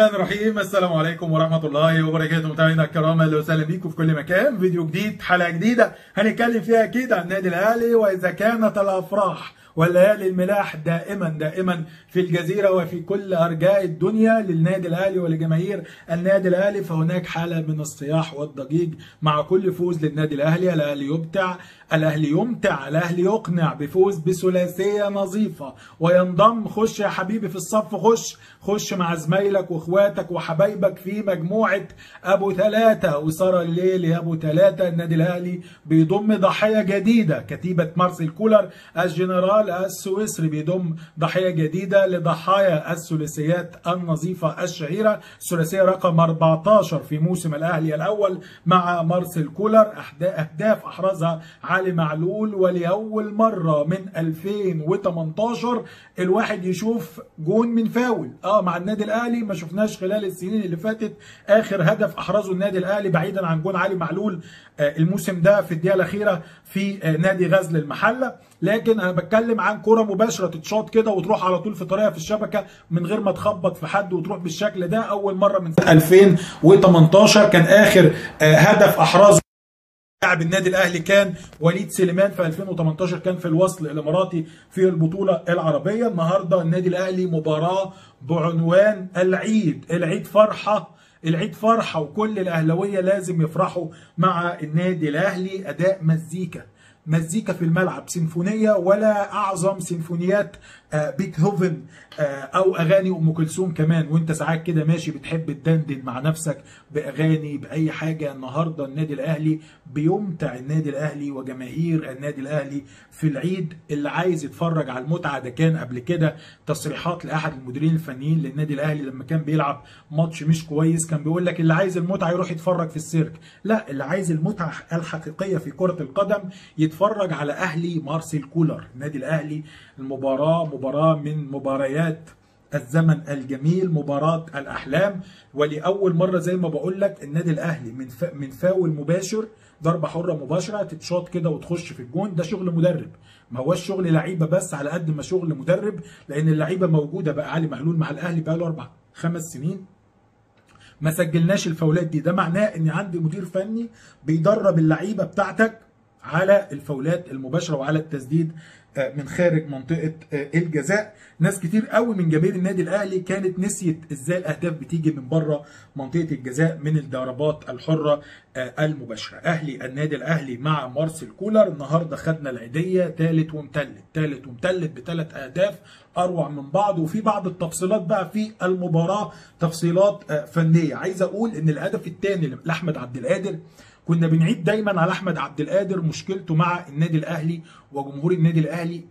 الرحمن الرحيم السلام عليكم ورحمة الله وبركاته متابعينا الكرام اهلا وسهلا بيكم في كل مكان فيديو جديد حلقة جديدة هنتكلم فيها اكيد عن النادي الاهلي واذا كانت الافراح والليالي الملاح دائما دائما في الجزيرة وفي كل أرجاء الدنيا للنادي الأهلي ولجماهير النادي الأهلي فهناك حالة من الصياح والضجيج مع كل فوز للنادي الأهلي الأهلي يبدع الأهلي يمتع الأهلي يقنع بفوز بثلاثية نظيفة وينضم خش يا حبيبي في الصف خش خش مع زمايلك واخواتك وحبايبك في مجموعة أبو ثلاثة وصار الليل يا أبو ثلاثة النادي الأهلي بيضم ضحية جديدة كتيبة مارسيل كولر الجنرال السويسري بيضم ضحية جديدة لضحايا الثلاثيات النظيفة الشهيرة الثلاثية رقم 14 في موسم الأهلي الأول مع مارسيل كولر أهداف أحرزها علي معلول ولأول مرة من 2018 الواحد يشوف جون من فاول اه مع النادي الاهلي ما شفناش خلال السنين اللي فاتت اخر هدف احرزه النادي الاهلي بعيدا عن جون علي معلول آه الموسم ده في الدقيقه الاخيره في آه نادي غزل المحله لكن انا بتكلم عن كره مباشره تتشاط كده وتروح على طول في طريقه في الشبكه من غير ما تخبط في حد وتروح بالشكل ده اول مره من 2018 كان اخر آه هدف احرزه لاعب النادي الاهلي كان وليد سليمان في 2018 كان في الوصل الاماراتي في البطوله العربيه النهارده النادي الاهلي مباراه بعنوان العيد العيد فرحه العيد فرحه وكل الاهلاويه لازم يفرحوا مع النادي الاهلي اداء مزيكا مزيكا في الملعب سيمفونيه ولا اعظم سيمفونيات بيتهوفن او اغاني ام كلثوم كمان وانت ساعات كده ماشي بتحب تدندن مع نفسك باغاني باي حاجه النهارده النادي الاهلي بيمتع النادي الاهلي وجماهير النادي الاهلي في العيد اللي عايز يتفرج على المتعه ده كان قبل كده تصريحات لاحد المديرين الفنيين للنادي الاهلي لما كان بيلعب ماتش مش كويس كان بيقول لك اللي عايز المتعه يروح يتفرج في السيرك لا اللي عايز المتعه الحقيقيه في كره القدم يتفرج على اهلي مارسيل كولر النادي الاهلي المباراه مباراه من مباريات الزمن الجميل مباراة الأحلام ولأول مرة زي ما بقول لك النادي الأهلي من من فاول مباشر ضربة حرة مباشرة تتشاط كده وتخش في الجون ده شغل مدرب ما هوش شغل لعيبة بس على قد ما شغل مدرب لأن اللعيبة موجودة بقى علي معلول مع الأهلي بقى له أربع خمس سنين ما سجلناش الفاولات دي ده معناه ان عندي مدير فني بيدرب اللعيبه بتاعتك على الفاولات المباشره وعلى التسديد من خارج منطقه الجزاء ناس كتير قوي من جماهير النادي الاهلي كانت نسيت ازاي الاهداف بتيجي من بره منطقه الجزاء من الضربات الحره المباشره اهلي النادي الاهلي مع مارسيل كولر النهارده خدنا العيديه ثالث ومتلت ثالث ومتلت بثلاث اهداف اروع من بعض وفي بعض التفصيلات بقى في المباراه تفصيلات فنيه عايز اقول ان الهدف الثاني لاحمد عبد القادر كنا بنعيد دايما على احمد عبد القادر مشكلته مع النادي الاهلي وجمهور النادي الاهلي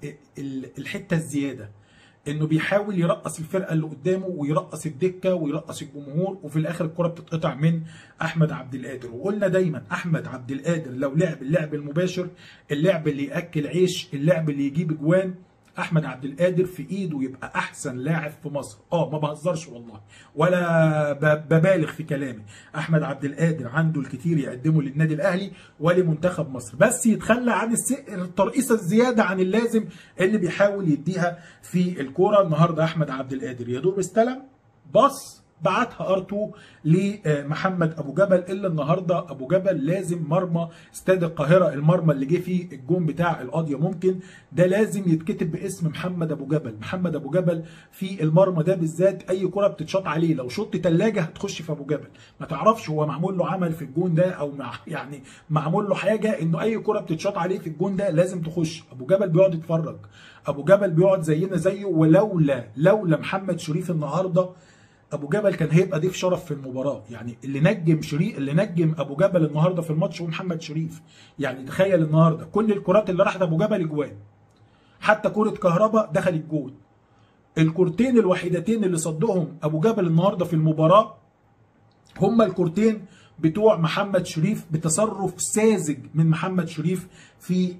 الحته الزياده انه بيحاول يرقص الفرقه اللي قدامه ويرقص الدكه ويرقص الجمهور وفي الاخر الكره بتتقطع من احمد عبد القادر وقلنا دايما احمد عبد القادر لو لعب اللعب المباشر اللعب اللي ياكل عيش اللعب اللي يجيب اجوان احمد عبد القادر في ايده يبقى احسن لاعب في مصر اه ما بهزرش والله ولا ببالغ في كلامي احمد عبد القادر عنده الكثير يقدمه للنادي الاهلي ولمنتخب مصر بس يتخلى عن الترقيصه الزياده عن اللازم اللي بيحاول يديها في الكوره النهارده احمد عبد القادر يا دوب استلم بص بعتها ار2 لمحمد ابو جبل الا النهارده ابو جبل لازم مرمى استاد القاهره المرمى اللي جه فيه الجون بتاع القاضيه ممكن ده لازم يتكتب باسم محمد ابو جبل محمد ابو جبل في المرمى ده بالذات اي كره بتتشاط عليه لو شط ثلاجه هتخش في ابو جبل ما تعرفش هو معمول له عمل في الجون ده او مع يعني معمول له حاجه انه اي كره بتتشاط عليه في الجون ده لازم تخش ابو جبل بيقعد يتفرج ابو جبل بيقعد زينا زيه ولولا لولا محمد شريف النهارده ابو جبل كان هيبقى ضيف شرف في المباراه يعني اللي نجم شريف اللي نجم ابو جبل النهارده في الماتش هو محمد شريف يعني تخيل النهارده كل الكرات اللي راحت ابو جبل اجوان حتى كره كهرباء دخل الجول الكورتين الوحيدتين اللي صدهم ابو جبل النهارده في المباراه هما الكورتين بتوع محمد شريف بتصرف ساذج من محمد شريف في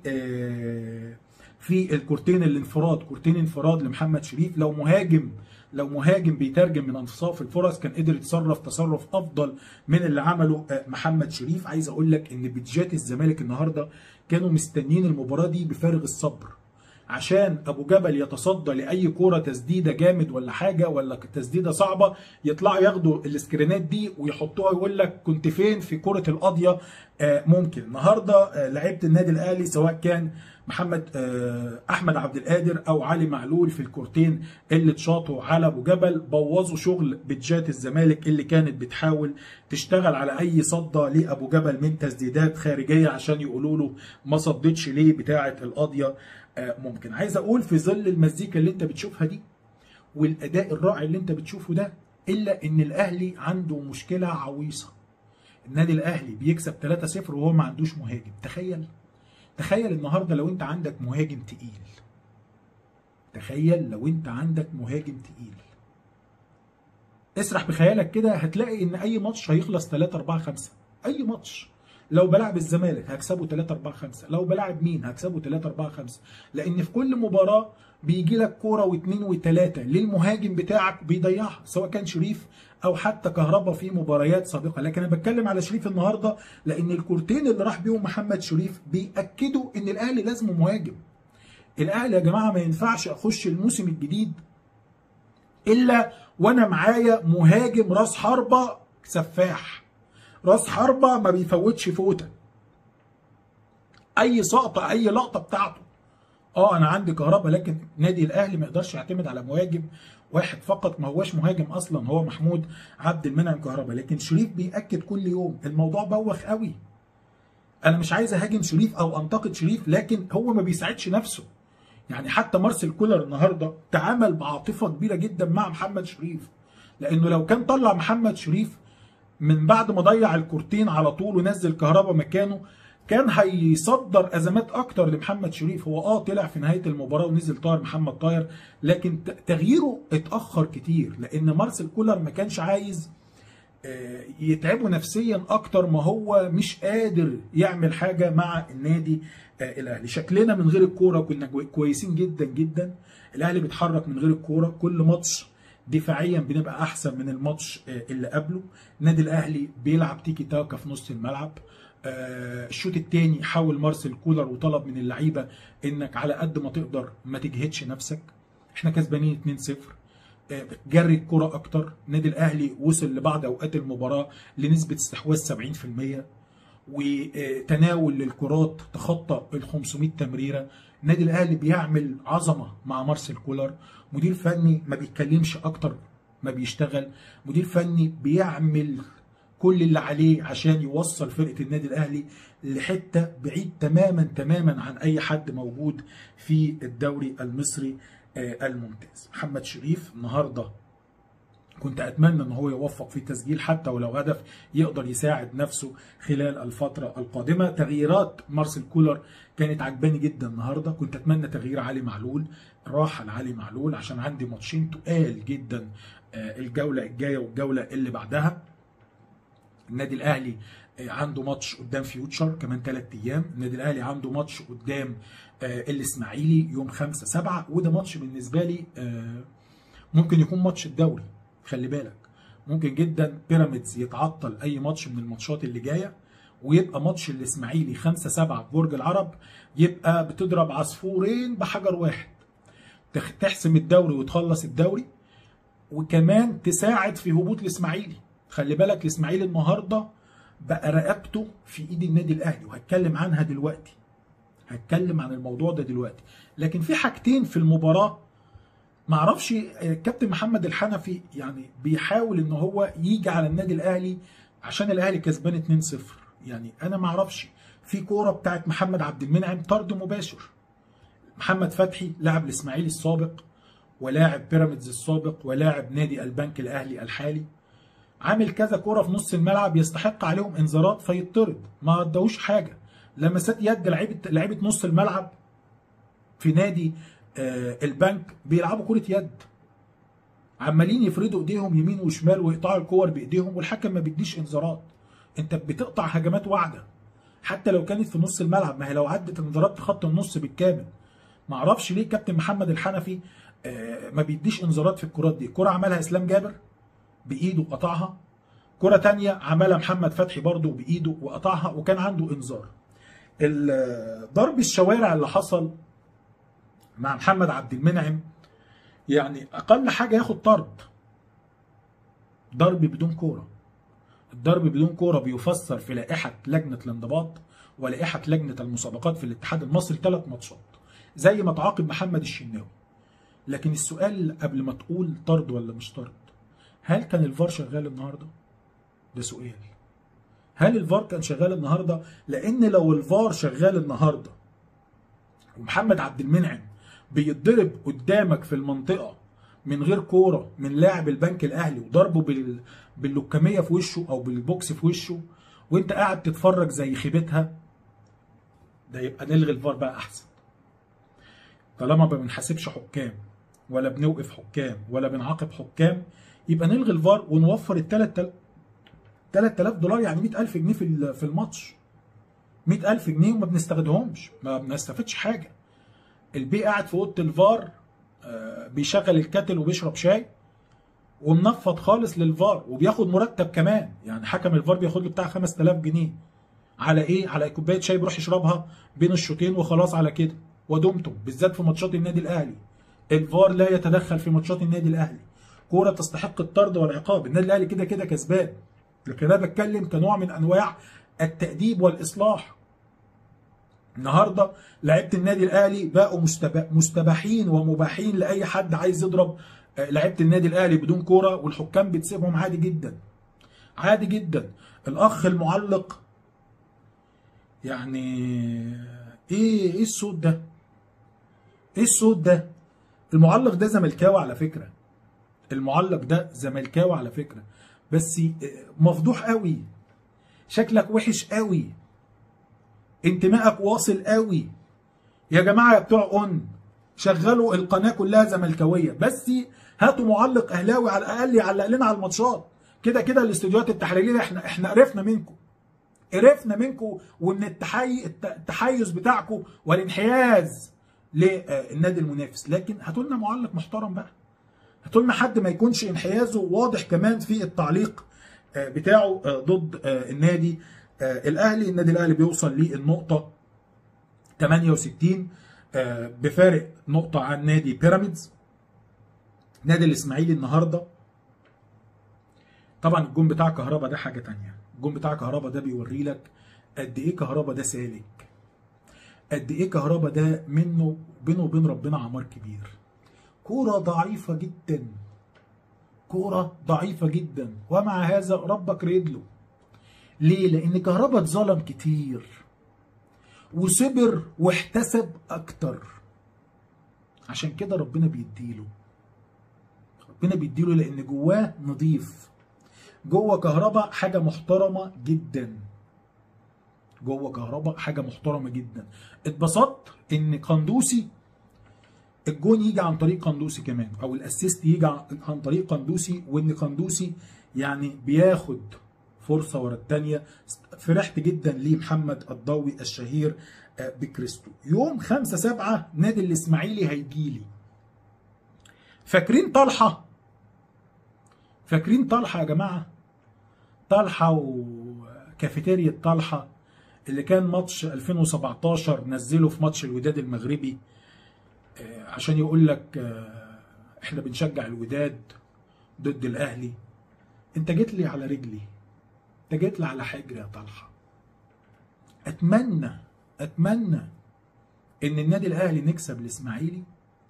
آه في الكورتين الانفراد كورتين انفراد لمحمد شريف لو مهاجم لو مهاجم بيترجم من انتصاف الفرص كان قدر يتصرف تصرف افضل من اللي عمله محمد شريف عايز اقول لك ان بيدجات الزمالك النهارده كانوا مستنيين المباراه دي بفارغ الصبر عشان ابو جبل يتصدى لاي كوره تسديده جامد ولا حاجه ولا تسديده صعبه يطلعوا ياخدوا السكرينات دي ويحطوها يقول لك كنت فين في كره القاضيه آه ممكن النهارده آه لعيبه النادي الاهلي سواء كان محمد آه احمد عبد القادر او علي معلول في الكورتين اللي اتشاطوا على ابو جبل بوظوا شغل بتجات الزمالك اللي كانت بتحاول تشتغل على اي صده لابو جبل من تسديدات خارجيه عشان يقولوا له ما صدتش ليه بتاعه القاضيه ممكن عايز اقول في ظل المزيكا اللي انت بتشوفها دي والاداء الرائع اللي انت بتشوفه ده الا ان الاهلي عنده مشكله عويصه النادي الاهلي بيكسب 3-0 وهو ما عندوش مهاجم تخيل تخيل النهارده لو انت عندك مهاجم تقيل تخيل لو انت عندك مهاجم تقيل اسرح بخيالك كده هتلاقي ان اي ماتش هيخلص 3 4 5 اي ماتش لو بلعب الزمالك هكسبه 3 4 5 لو بلعب مين هكسبه 3 4 5 لان في كل مباراه بيجي لك كوره واثنين وثلاثه للمهاجم بتاعك بيضيعها سواء كان شريف او حتى كهربا في مباريات سابقه لكن انا بتكلم على شريف النهارده لان الكورتين اللي راح بيهم محمد شريف بياكدوا ان الاهلي لازم مهاجم الاهلي يا جماعه ما ينفعش اخش الموسم الجديد الا وانا معايا مهاجم راس حربه سفاح راس حربه ما بيفوتش فوته اي سقطه اي لقطه بتاعته اه انا عندي كهرباء لكن نادي الاهلي ما يقدرش يعتمد على مهاجم واحد فقط ما هوش مهاجم اصلا هو محمود عبد المنعم كهرباء لكن شريف بياكد كل يوم الموضوع بوخ قوي انا مش عايز اهاجم شريف او انتقد شريف لكن هو ما بيساعدش نفسه يعني حتى مارسيل كولر النهارده تعامل بعاطفه كبيره جدا مع محمد شريف لانه لو كان طلع محمد شريف من بعد ما ضيع الكورتين على طول ونزل كهربا مكانه كان هيصدر ازمات اكتر لمحمد شريف هو اه طلع في نهايه المباراه ونزل طاهر محمد طاهر لكن تغييره اتاخر كتير لان مارسيل كولر ما كانش عايز يتعبه نفسيا اكتر ما هو مش قادر يعمل حاجه مع النادي الاهلي شكلنا من غير الكوره كنا كويسين جدا جدا الاهلي بيتحرك من غير الكوره كل ماتش دفاعيا بنبقى احسن من الماتش اللي قبله النادي الاهلي بيلعب تيكي تاكا في نص الملعب الشوط الثاني حاول مارسيل كولر وطلب من اللعيبه انك على قد ما تقدر ما تجهدش نفسك احنا كسبانين 2-0 جري الكرة أكتر النادي الأهلي وصل لبعض أوقات المباراة لنسبة استحواذ 70% وتناول للكرات تخطى ال 500 تمريرة النادي الأهلي بيعمل عظمة مع مارسيل كولر مدير فني ما بيتكلمش أكتر ما بيشتغل مدير فني بيعمل كل اللي عليه عشان يوصل فرقة النادي الأهلي لحتة بعيد تماما تماما عن أي حد موجود في الدوري المصري الممتاز محمد شريف النهارده كنت اتمنى ان هو يوفق في تسجيل حتى ولو هدف يقدر يساعد نفسه خلال الفتره القادمه تغييرات مارسيل كولر كانت عجباني جدا النهارده كنت اتمنى تغيير علي معلول راحه لعلي معلول عشان عندي ماتشين تقال جدا الجوله الجايه والجوله اللي بعدها النادي الاهلي عنده ماتش قدام فيوتشر كمان ثلاث ايام النادي الاهلي عنده ماتش قدام الاسماعيلي يوم 5 7 وده ماتش بالنسبه لي ممكن يكون ماتش الدوري خلي بالك ممكن جدا بيراميدز يتعطل اي ماتش من الماتشات اللي جايه ويبقى ماتش الاسماعيلي 5 7 في برج العرب يبقى بتضرب عصفورين بحجر واحد تحسم الدوري وتخلص الدوري وكمان تساعد في هبوط الاسماعيلي خلي بالك الاسماعيلي النهارده بقى رقبته في ايد النادي الاهلي وهتكلم عنها دلوقتي هتكلم عن الموضوع ده دلوقتي لكن في حاجتين في المباراه معرفش الكابتن محمد الحنفي يعني بيحاول ان هو يجي على النادي الاهلي عشان الاهلي كسبان 2-0 يعني انا معرفش في كوره بتاعت محمد عبد المنعم طرد مباشر محمد فتحي لاعب الاسماعيلي السابق ولاعب بيراميدز السابق ولاعب نادي البنك الاهلي الحالي عامل كذا كوره في نص الملعب يستحق عليهم انذارات فيطرد ما ادوش حاجه لمسات يد لعيبه لعيبه نص الملعب في نادي آه البنك بيلعبوا كره يد عمالين يفردوا ايديهم يمين وشمال ويقطعوا الكور بايديهم والحكم ما بيديش انذارات انت بتقطع هجمات واعده حتى لو كانت في نص الملعب ما هي لو عدت انذارات في خط النص بالكامل ما اعرفش ليه كابتن محمد الحنفي آه ما بيديش انذارات في الكرات دي كره عملها اسلام جابر بايده قطعها كره تانية عملها محمد فتحي برضه بايده وقطعها وكان عنده انذار ضرب الشوارع اللي حصل مع محمد عبد المنعم يعني اقل حاجه ياخد طرد ضرب بدون كوره الضرب بدون كوره بيفسر في لائحه لجنه الانضباط ولائحه لجنه المسابقات في الاتحاد المصري ثلاث ماتشات زي ما تعاقب محمد الشناوي لكن السؤال قبل ما تقول طرد ولا مش طرد هل كان الفار شغال النهارده ده سؤال هل الفار كان شغال النهارده لان لو الفار شغال النهارده ومحمد عبد المنعم بيتضرب قدامك في المنطقه من غير كوره من لاعب البنك الاهلي وضربه بال... باللكميه في وشه او بالبوكس في وشه وانت قاعد تتفرج زي خيبتها ده يبقى نلغي الفار بقى احسن طالما ما بنحاسبش حكام ولا بنوقف حكام ولا بنعاقب حكام يبقى نلغي الفار ونوفر ال 3000 دولار يعني 100000 جنيه في في الماتش 100000 جنيه وما بنستخدمهمش ما بنستفدش حاجه البي قاعد في اوضه الفار بيشغل الكاتل وبيشرب شاي ومنفض خالص للفار وبياخد مرتب كمان يعني حكم الفار بياخد له بتاع 5000 جنيه على ايه على كوبايه شاي بيروح يشربها بين الشوطين وخلاص على كده ودمتم بالذات في ماتشات النادي الاهلي الفار لا يتدخل في ماتشات النادي الاهلي كوره تستحق الطرد والعقاب النادي الاهلي كده كده كسبان لكن انا بتكلم كنوع من انواع التاديب والاصلاح النهارده لعيبه النادي الاهلي بقوا مستباحين ومباحين لاي حد عايز يضرب لعيبه النادي الاهلي بدون كوره والحكام بتسيبهم عادي جدا عادي جدا الاخ المعلق يعني ايه ايه الصوت ده ايه الصوت ده المعلق ده زملكاوي على فكره المعلق ده زملكاوي على فكره بس مفضوح قوي شكلك وحش قوي انتمائك واصل قوي يا جماعه يا بتوع اون شغلوا القناه كلها زملكاويه بس هاتوا معلق اهلاوي على الاقل يعلق لنا على الماتشات كده كده الاستوديوهات التحليليه احنا احنا قرفنا منكم قرفنا منكم وان التحي... التحيز بتاعكم والانحياز للنادي المنافس لكن هاتوا لنا معلق محترم بقى هاتوا لنا حد ما يكونش انحيازه واضح كمان في التعليق بتاعه ضد النادي الاهلي النادي الاهلي بيوصل للنقطه 68 بفارق نقطه عن نادي بيراميدز نادي الاسماعيلي النهارده طبعا الجون بتاع كهربا ده حاجه تانية الجون بتاع كهربا ده بيوري لك قد ايه كهربا ده سالك قد ايه كهربا ده منه بينه وبين ربنا عمار كبير كوره ضعيفه جدا كوره ضعيفه جدا ومع هذا ربك ريد له ليه لان كهربا اتظلم كتير وصبر واحتسب اكتر عشان كده ربنا بيديله ربنا بيديله لان جواه نظيف جوه كهربا حاجه محترمه جدا جوه كهربا حاجه محترمه جدا اتبسطت ان قندوسي الجون يجي عن طريق قندوسي كمان او الاسيست يجي عن طريق قندوسي وان قندوسي يعني بياخد فرصه ورا الثانيه فرحت جدا لمحمد الضوي الشهير بكريستو يوم 5 7 نادي الاسماعيلي هيجي لي فاكرين طلحه فاكرين طلحه يا جماعه طلحه وكافيتيريا طلحه اللي كان ماتش 2017 نزله في ماتش الوداد المغربي عشان يقول لك احنا بنشجع الوداد ضد الاهلي انت جيت لي على رجلي انت جيت لي على حجري يا طلحه اتمنى اتمنى ان النادي الاهلي نكسب الاسماعيلي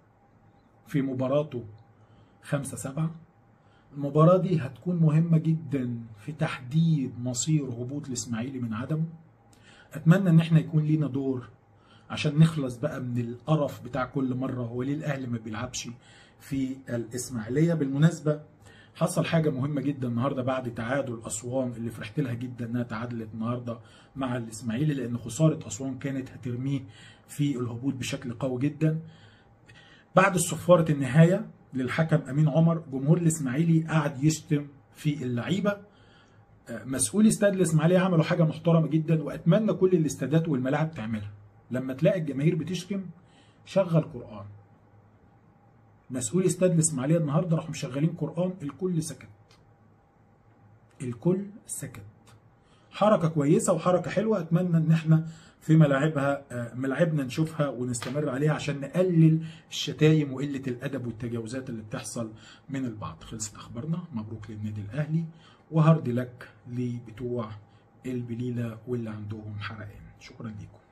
في مباراته 5 7 المباراة دي هتكون مهمة جدا في تحديد مصير هبوط الاسماعيلي من عدمه اتمنى ان احنا يكون لينا دور عشان نخلص بقى من القرف بتاع كل مرة هو ليه الاهلي ما بيلعبش في الاسماعيلية بالمناسبة حصل حاجة مهمة جدا النهاردة بعد تعادل أسوان اللي فرحت لها جدا إنها تعادلت النهاردة مع الإسماعيلي لأن خسارة أسوان كانت هترميه في الهبوط بشكل قوي جدا. بعد صفارة النهاية للحكم أمين عمر جمهور الإسماعيلي قعد يشتم في اللعيبة مسؤولي استاد الإسماعيلية عملوا حاجة محترمة جدا وأتمنى كل الاستادات والملاعب تعملها. لما تلاقي الجماهير بتشتم شغل قرآن. مسؤولي استاد الاسماعيليه النهارده راحوا مشغلين قران الكل سكت الكل سكت حركه كويسه وحركه حلوه اتمنى ان احنا في ملاعبها آه، ملاعبنا نشوفها ونستمر عليها عشان نقلل الشتايم وقله الادب والتجاوزات اللي بتحصل من البعض خلصت اخبارنا مبروك للنادي الاهلي وهارد لك لبتوع البليله واللي عندهم حرقان شكرا لكم